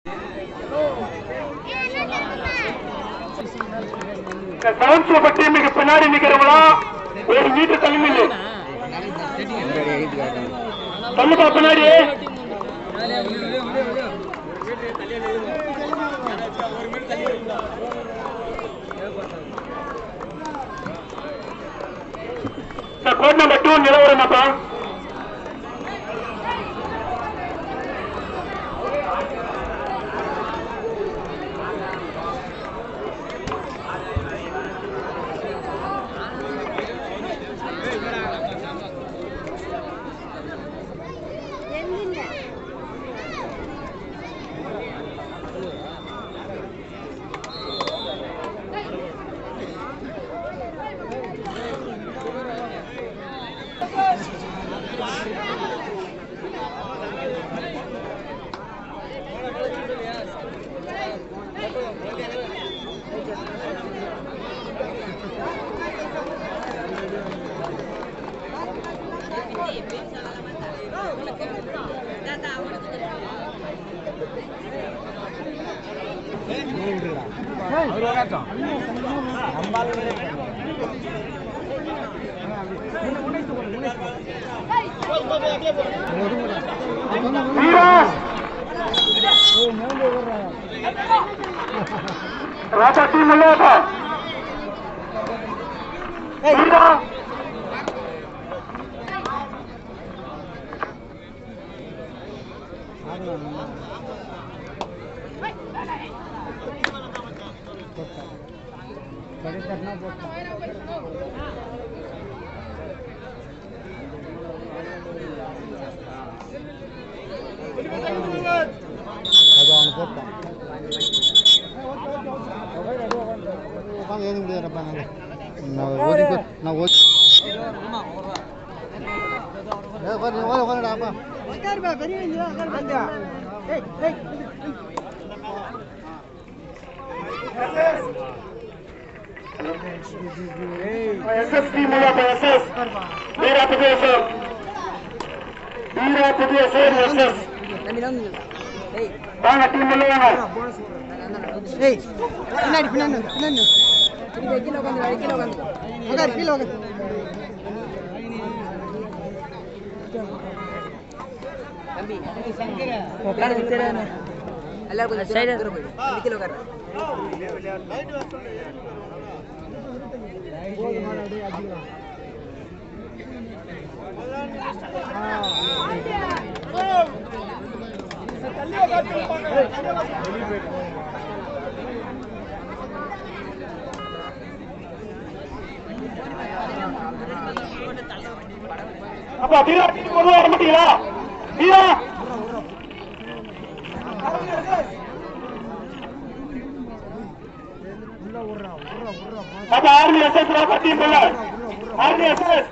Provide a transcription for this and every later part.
இந்த seven super டீமுக்கு பின்னாடி நிக்கிறவங்களா ஒரு மீட்டர் தள்ளி நில்லு தள்ளுப்பா பின்னாடி கோட் நம்பர் டூ நிலவரமாப்பா வீரா ராஜா டீம் இல்லையாப்பா வீரா உட்காந்து எழுத முடியாதுப்பா நாங்கள் நான் ஓடி நான் ஓடி உட்காந்து உட்காந்துடாப்பா எஸ்எஸ் டீம் இல்லையாப்பா எஸ்எஸ் வீரா புதிய சார் வீரா புதிய சார் எஸ்எஸ் வாங்க டீம் இல்லையாங்க ஏய் பின்னாடி பின்னாடி பின்னாடி கீழே உட்காந்து கீழே உட்காந்து உட்காரு கீழே உட்காந்து அப்பா வீரா டீம் ஒரு வர மாட்டீங்களா வீரா அப்பா ஆர்மி எஸ்எஸ் வாப்பா டீம் இல்ல ஆர்மி எஸ்எஸ்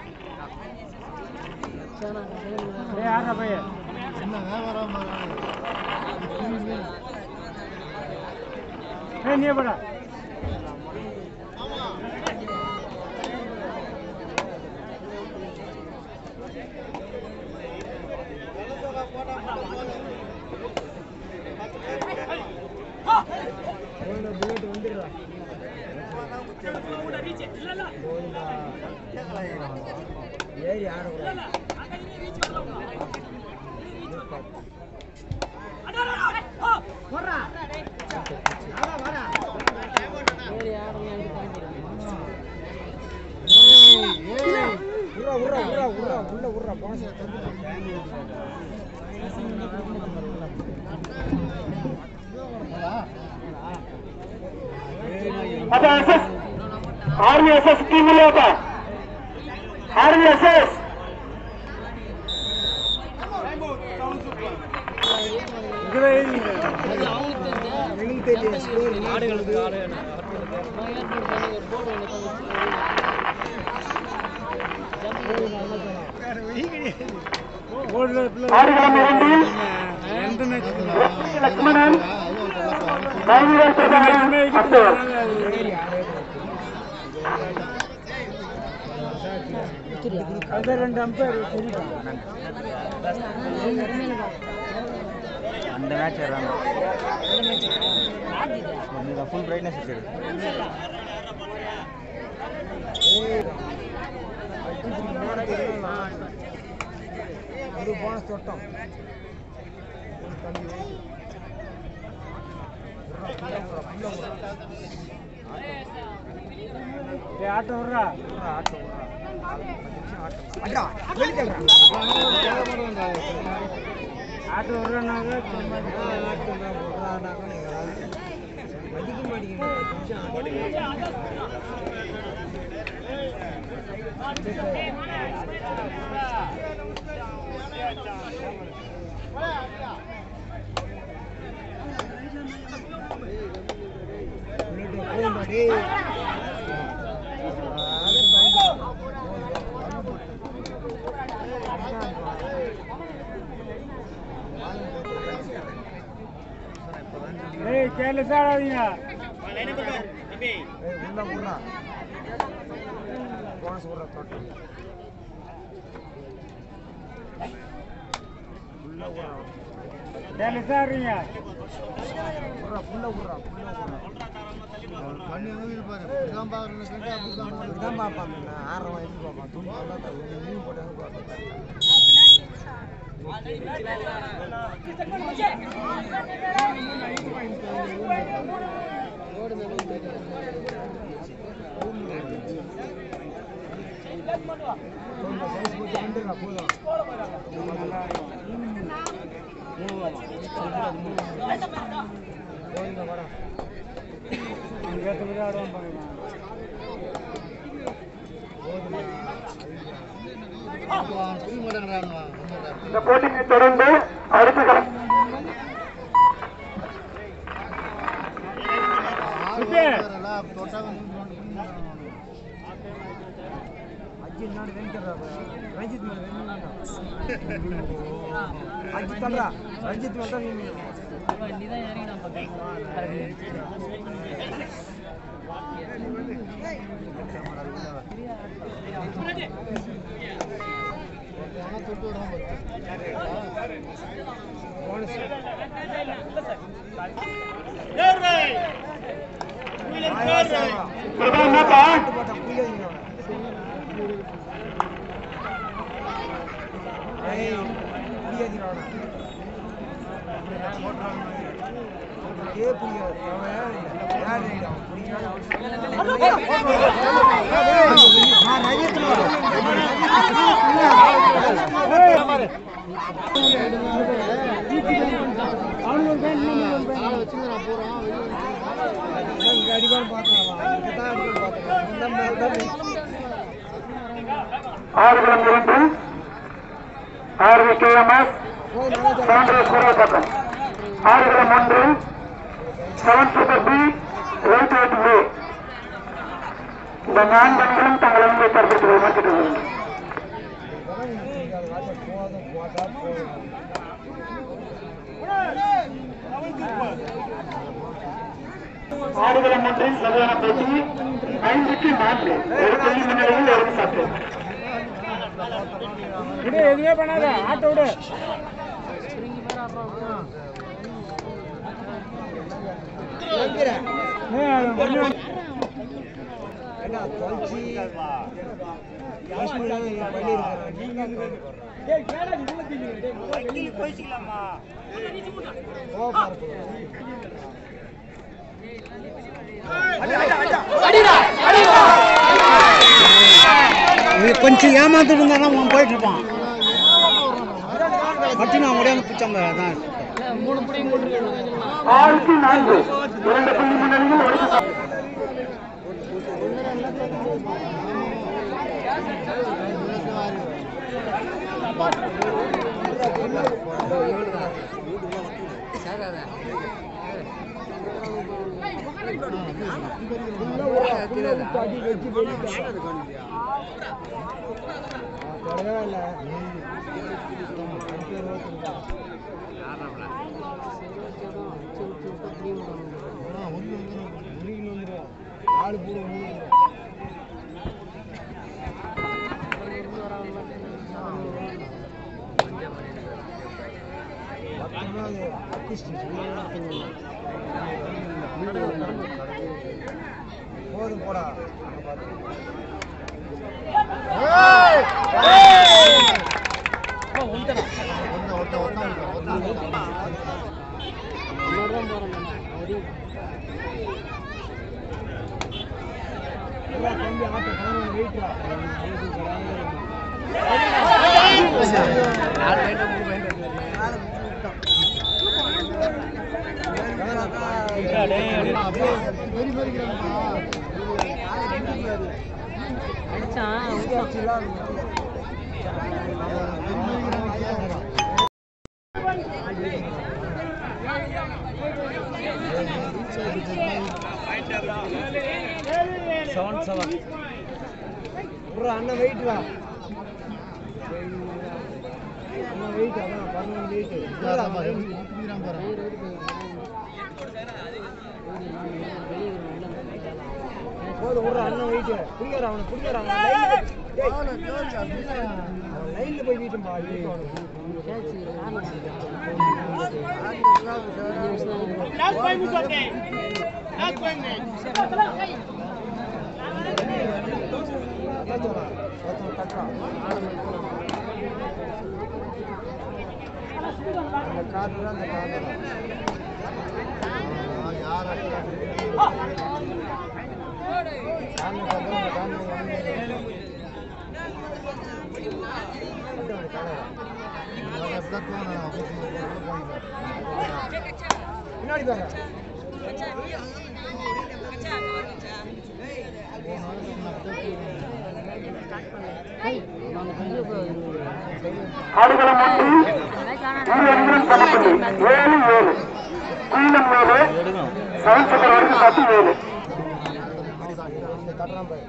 அப்பா எஸ்எஸ் ஆர்மி எஸ்எஸ் டீம் இல்லையாப்பா ஆர்மி எஸ்எஸ் ஆடுகளம் இரண்டில் லக்ஷ்மணன் கைவிரல் பிரபாகரன் அக்டோபர் அந்த மேட்ச் வராங்க ஃபுல் பிரைட்னஸ் வச்சிருக்கு ஒரு போனஸ் தொட்டோம் ஆட்டோ விட்றா ஆட்டோ விட்றா ஆட்டோ விட்றானாங்க ஆட்டோ விட்றானாங்க மதிக்க மாட்டேங்கிறீங்க ஏய் கேர்லெஸ் ஆடாதீங்க ஏய் உள்ள உள்ள போனஸ் விட்ற தோட்டம் உள்ள விட்றா கேர்லெஸ் ஆடுறீங்க விட்றா புள்ள விட்றா புள்ள விட்றா பண்ணி பாரு இதான் பாக்குறேன்னு அப்படிதான் இதுதான் பார்ப்பாங்க நான் ஆறரை வயசு பார்ப்பான் துணி நல்லா மீன் போட்டாங்க பார்ப்பேன் புரிய மாட்டேங்கிறானுங்க இந்த போட்டியை தொடர்ந்து அடுத்த களம் தொட்டா வந்து ಅಜ್ಜಿ ನೋಡಿ ವೆಂಕಟರಾವ್ ರಂಜಿತ್ ಮೇಲೆ ಅಜ್ಜಿ ತಲ್ರ ರಂಜಿತ್ ಮೇಲೆ ನೀನು தொட்டு விடாம பிரதானப்பா போட்ட புள்ளிங்க ஏய் புளியாதிரோட ஏ புளியாது அவன் நான் காலை வச்சுங்க நான் போறோம் அடிப்பான் பார்த்துக்கலாம் ஆறுகளம் இரண்டு ஆர்வி கேஎம்எஸ் சாந்திரேஸ்வர பக்கம் ஆறுகளம் ஒன்று seven super B eight eight A இந்த நான்கு அணிகளும் தங்கள் அணியை தற்போது விமர்சிக்க வேண்டும் போதும் போட்டா போதும் ஆடுகளம் ஒன்றில் சரியான போட்டி ஐந்துக்கு நான்கு ஒரு புள்ளி முன்னிலையில் ஒரு சற்று விடு எதுவுமே பண்ணாத ஆட்டோ விடு கொஞ்சம் ஏமாந்துட்டு இருந்தா அவன் போயிட்டு இருப்பான் மட்டும் நான் முடியாம பிச்சம் தான் ஆறுக்கு நான்கு இரண்டு புள்ளி முன்னிலையில் ஒரு சற்று ஆளு பூரா பத்து போதும் போடா அங்க பாத்து ஒத்த ஒத்த ஒத்த ஒத்த very very seven seven bro அண்ணன் வெயிட் வா அண்ணன் வெயிட் அதான் பதினொன்று வெயிட் போதும் விட்ற அண்ணன் வெயிட் புரியாரு அவனை புரியாரு அவன் லைன்ல போய் வீட்டும் பா அந்த கார்டு அந்த கார்டு பின்னாடி பாருங்க ஆடுகளம் ஒன்று வீரர்களும் தளபதி ஏழு ஏழு குயிலம் ஏழு செவன் சக்கரவர்த்தி பத்து ஏழு தட்டுறான் பாரு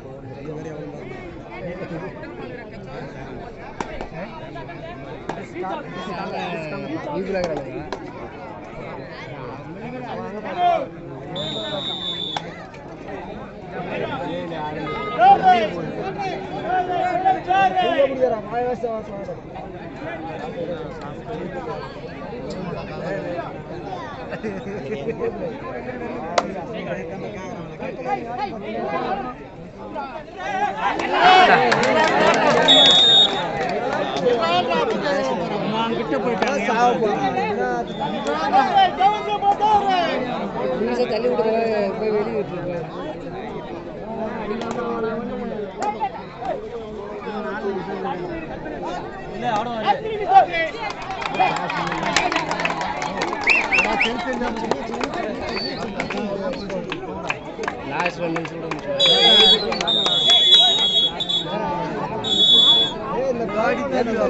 கிட்ட போயிட்டாங்க தள்ளி விட்டு போய் வெளியே விட்டுருப்பேன் லாஸ்ட் ஒன் நிமிஷம் இந்த பாடி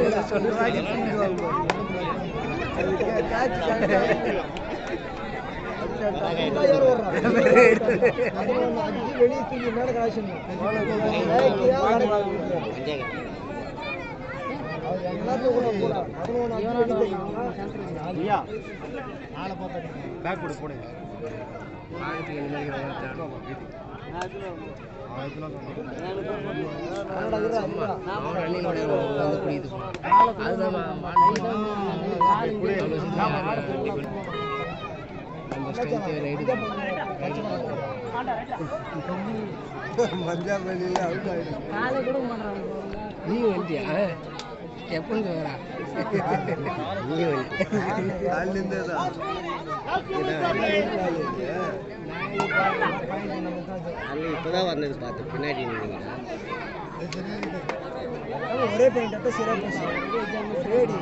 வெளியே தூக்கி மேல காய்ச்சல் பேக் கொடு போடுங்க பஞ்சாப் வெளியில அவுட் ஆயிடும் நீ வந்துட்டியா எப்போ வரா நீ வந்து காலிலேருந்தே தான் இப்போதான் வந்தது பார்த்து பின்னாடி நீங்க ஒரே பெயிண்ட் அப்ப சிறப்பு ரேடி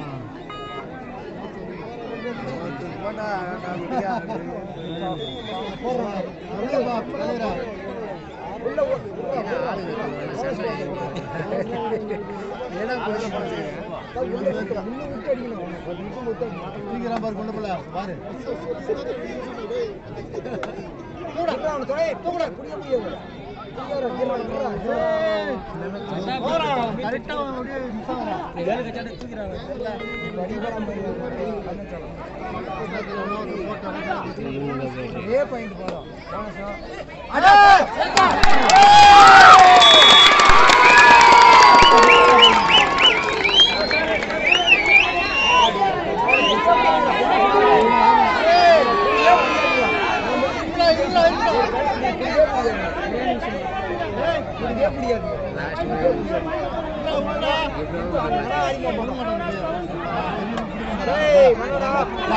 சீக்கிரம் பாரு கொண்டு போல பாரு கரெக்டா மிஸ் ஆகிறான் ஒரே பாயிண்ட் போறோம் இதே முடியாது ஏய் மனோடா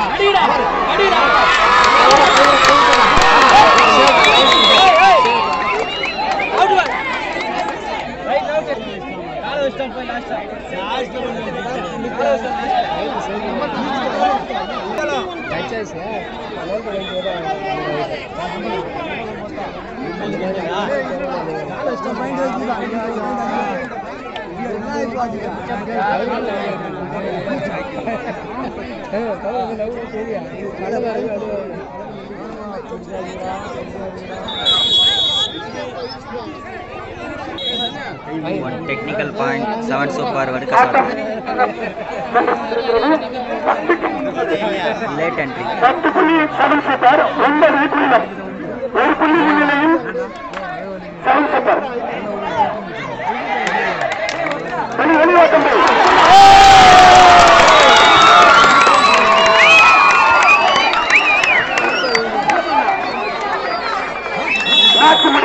one technical point seven super வடுக்க லேட் என்ட்ரி பத்து புள்ளி செவன் சூப்பர் ஒன்பது குயிலம் ஒரு புள்ளி முன்னிலையில் செவன் சூப்பர் வெளி வெளியாட்டம் மேட்ச்